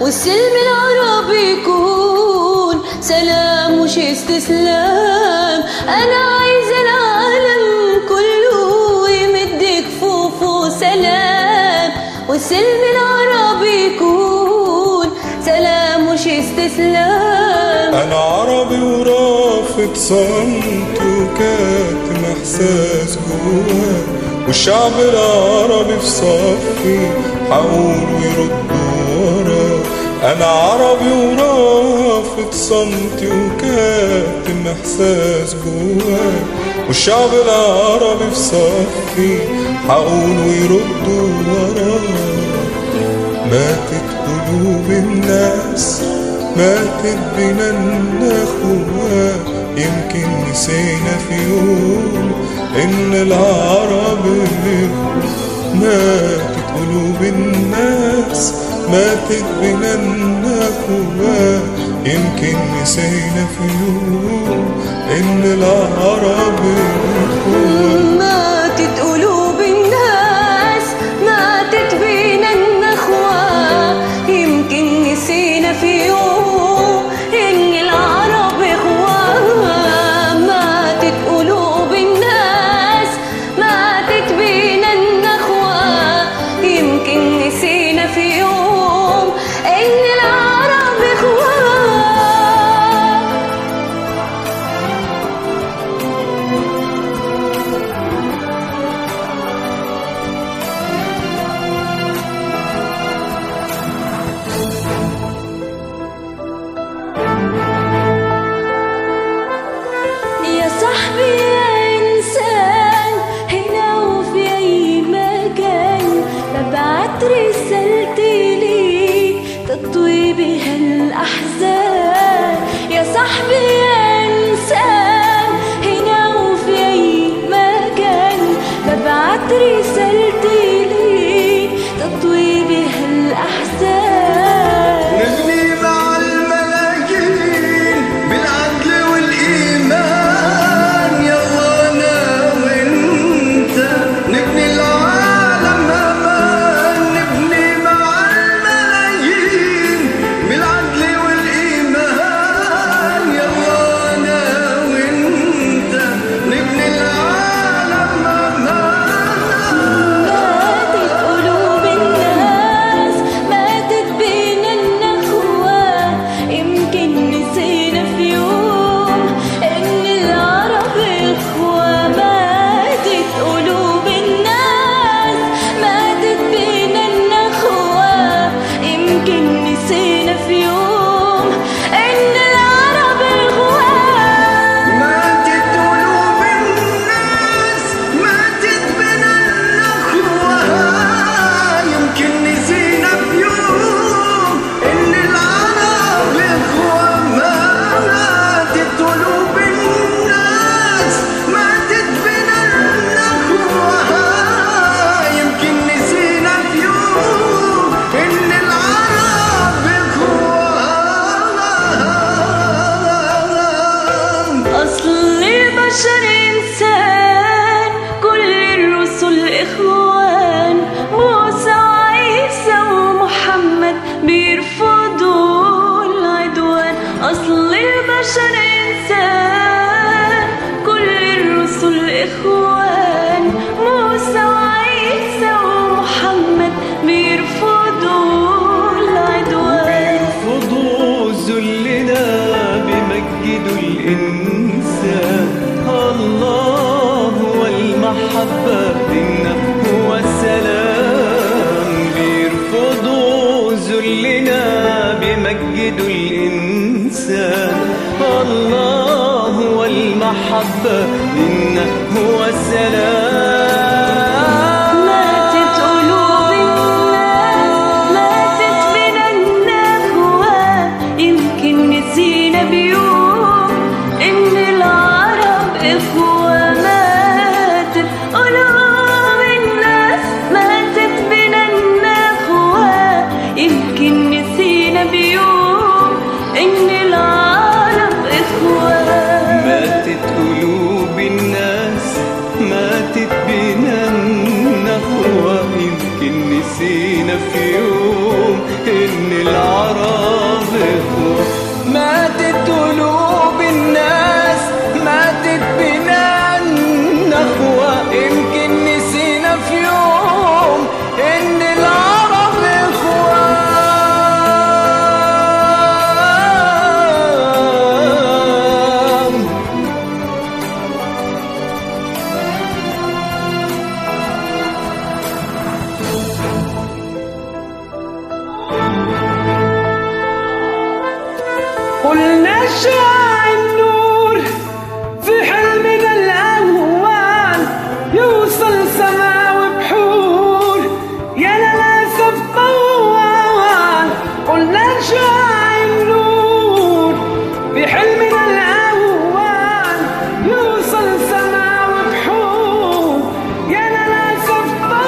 والسلم العربي يكون سلام مش استسلام انا عايز العالم كله يمد كفوفه سلام والسلم العربي يكون سلام مش استسلام انا عربي ورافض صمت وكاتم احساس جواه والشعب العربي في صفي حقول ويردوا ورا انا عربي ورافض صمتي وكاتم احساس جواه والشعب العربي في صفي حقول ويردوا ورا ماتت قلوب الناس ماتت بنا النخوة يمكن نسينا في يوم إن العرب ماتت قلوب الناس ماتت بنا النخوة يمكن نسينا في يوم إن العرب إخوة ماتت قلوب الناس ماتت بينا النخوة يمكن نسينا في يوم إن العرب إخوة ماتت قلوب الناس ماتت بينا النخوة يمكن نسينا في يوم إن العرب إخوة يا صاحبي يا إنسان هنا وفي أي مكان ببعت رسالتي ليك تطوي بها الأحزان يا صاحبي يا إنسان هنا وفي أي مكان ببعت رسالتي ليك تطوي بها الأحزان نبني مع الملايين بالعدل والإيمان يلا أنا وأنت نبني العالم أمان نبني مع الملايين بالعدل والإيمان يلا أنا وأنت نبني العالم أمان ماتت قلوب الناس ماتت بين النخوة يمكن نسينا في يوم إن العرب إخوة ماتت قلوب الناس ماتت بين النخوة يمكن نسينا في يوم إن العرب إخوة ماتت قلوب الناس ماتت بنا النخوة يمكن نسينا بيوم إن العرب إخوة ماتت قلوب الناس ماتت بنا النخوة يمكن نسينا بيوم إن العرب إخوة أصل البشر إنسان كل الرسل إخوان موسى وعيسى ومحمد بيرفضوا العدوان أصل البشر إنسان كل الرسل إخوان موسى وعيسى ومحمد بيرفضوا العدوان بيرفضوا ذلنا بمجدوا الإنسان الله هو المحبة إنه هو السلام بيرفضوا ذلنا بمجدوا الإنسان الله هو المحبة إنه هو السلام ماتت قلوب الناس ماتت بنا النخوة يمكن نسينا بيوم إن العرب إخوة ماتت قلوب الناس ماتت بنا النخوة يمكن نسينا بيوم إن العرب إخوة ماتت قلوب الناس نسينا في يوم إن العرب إخوة ماتت قلوب الناس ماتت بنا النخوة يمكن نسينا في يوم إن العرب إخوة قلنا شاع النور في حلمنا الأول يوصل سما وبحور يا للأسف طوال قلنا شاع النور في حلمنا الأول يوصل سما وبحور يا للأسف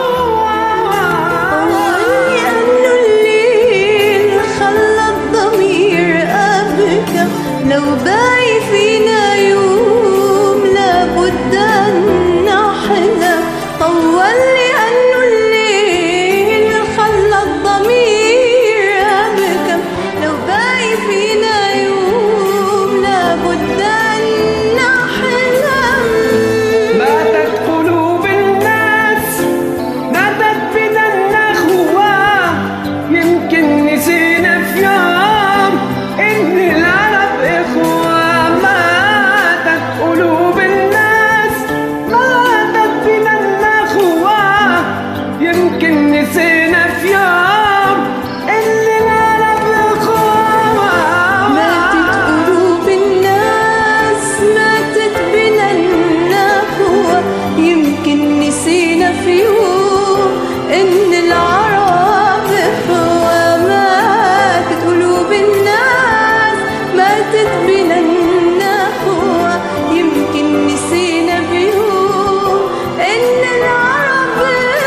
طوال لأنه الليل خلى الضمير أبكى لو باقي فينا يوم لابد أن نحلم طول لأنه الليل خلى الضمير أبكى لو باقي فينا يوم لابد أن نحلم ماتت قلوب الناس ماتت بنا النخوة يمكن نسينا في يوم إن العرب إخوة ماتت قلوب الناس ماتت بنا النخوة يمكن نسينا في يوم إن العرب إخوة ماتت قلوب الناس ماتت بنا النخوة يمكن نسينا في يوم إن العرب إخوة ماتت قلوب الناس ماتت بنا النخوة يمكن نسينا في يوم إن العرب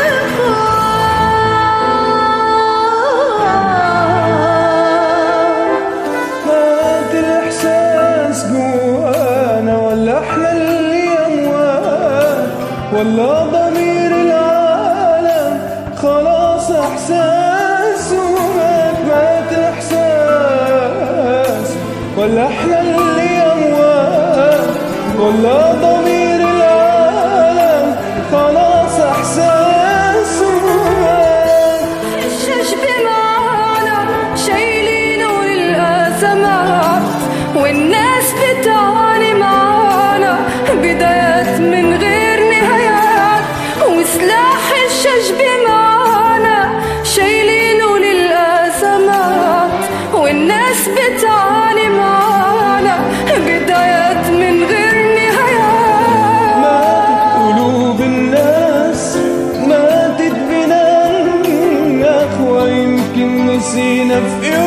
إخوة مات الإحساس جوانا ولا إحنا اللي أموات ولا ضمير العالم خلاص إحساسه مات مات الإحساس ولا إحنا اللي أموات ولا ضمير العالم خلاص إحساسه مات الشاش بمعانا شايلينه للأزمات والناس بتعاني معانا بدايات من غير نهايات وسلاح الشاش بمعانا شايلينه للأزمات والناس بتعاني معانا بدايات من غير نهايات ماتت قلوب الناس ماتت بنا النخوة يمكن نسينا في يوم